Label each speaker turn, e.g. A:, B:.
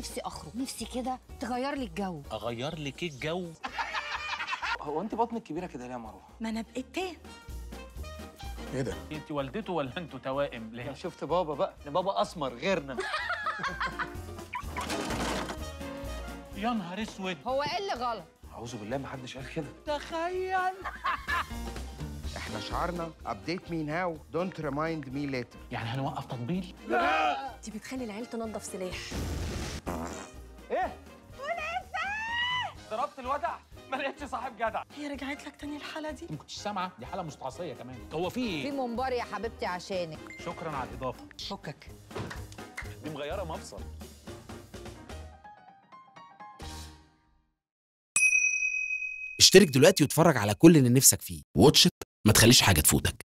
A: نفسي اخرج نفسي كده تغير لي الجو
B: اغير لك الجو
C: هو انت بطنك كبيره كده ليه يا مروه
D: ما انا بقيتين
E: ايه ده؟
B: انت والدته ولا انتوا توائم ليه
C: شفت بابا بقى ان بابا اسمر غيرنا
B: يا نهار اسود
A: هو ايه اللي غلط
C: اعوذ بالله ما حدش قال كده
B: تخيل
F: احنا شعارنا ابديت مي ناو دونت ريمايند مي ليتر
B: يعني هنوقف تطبيل
D: دي بتخلي العيال تنظف سلاح
C: ايه ضربت الودع ما لقيتش صاحب جدع
D: هي رجعت لك تاني الحالة دي
B: ما كنتش سامعه دي حاله مستعصيه كمان هو في
A: في
B: ايه
A: منبر يا حبيبتي عشانك
B: شكرا على الاضافه
A: فكك
B: دي مغيره مفصل
G: اشترك دلوقتي واتفرج على كل اللي نفسك فيه واتش إت، ما تخليش حاجة تفوتك